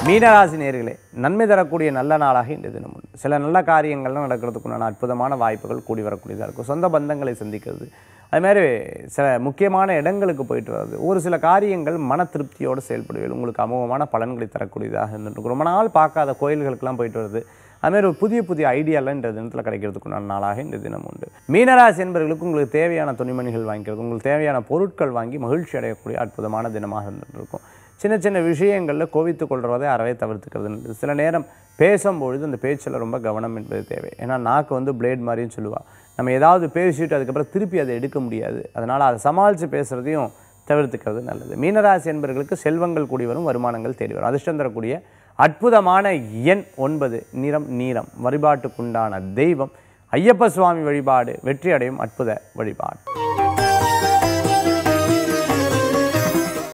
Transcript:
மீனராசி நேர்களே நன்மை தரக்கூடிய நல்ல நாளாக இந்த தினம் உண்டு சில நல்ல காரியங்கள்லாம் நடக்கிறதுக்குண்டான அற்புதமான வாய்ப்புகள் கூடி வரக்கூடியதாக இருக்கும் சொந்த பந்தங்களை சந்திக்கிறது அது மாதிரி சில முக்கியமான இடங்களுக்கு போயிட்டு வர்றது ஒரு சில காரியங்கள் மன திருப்தியோடு செயல்படுவீர்கள் உங்களுக்கு அமோகமான பலன்களை தரக்கூடியதாக இருந்துட்டு ரொம்ப நாள் பார்க்காத கோயில்களுக்கெல்லாம் போயிட்டு வருது அதுமாதிரி ஒரு புதிய புதிய ஐடியாலாம் இந்த தினத்தில் கிடைக்கிறதுக்குண்டான நாளாக இந்த தினம் உண்டு மீனராசி என்பவர்களுக்கு உங்களுக்கு தேவையான துணிமணிகள் வாங்கிக்கிறது உங்களுக்கு தேவையான பொருட்கள் வாங்கி மகிழ்ச்சி அடையக்கூடிய அற்புதமான தினமாக இருந்துட்டு இருக்கும் சின்ன சின்ன விஷயங்களில் கோவித்து கொள்றதை அறவே தவிர்த்துக்கிறது நல்லது. சில நேரம் பேசும்பொழுது அந்த பேச்சில் ரொம்ப கவனம் என்பது தேவை ஏன்னா நாக்கு வந்து பிளேட் மாதிரின்னு சொல்லுவாள் நம்ம ஏதாவது பேசிட்டு அதுக்கப்புறம் திருப்பி அதை எடுக்க முடியாது அதனால் அதை சமாளித்து பேசுகிறதையும் தவிர்த்துக்கிறது நல்லது மீனராசி என்பவர்களுக்கு செல்வங்கள் கூடி வரும் வருமானங்கள் தேடி வரும் அதிர்ஷ்டம் தரக்கூடிய அற்புதமான எண் ஒன்பது நிறம் நீரம் வழிபாட்டுக்குண்டான தெய்வம் ஐயப்ப சுவாமி வழிபாடு வெற்றி அடையும் அற்புத வழிபாடு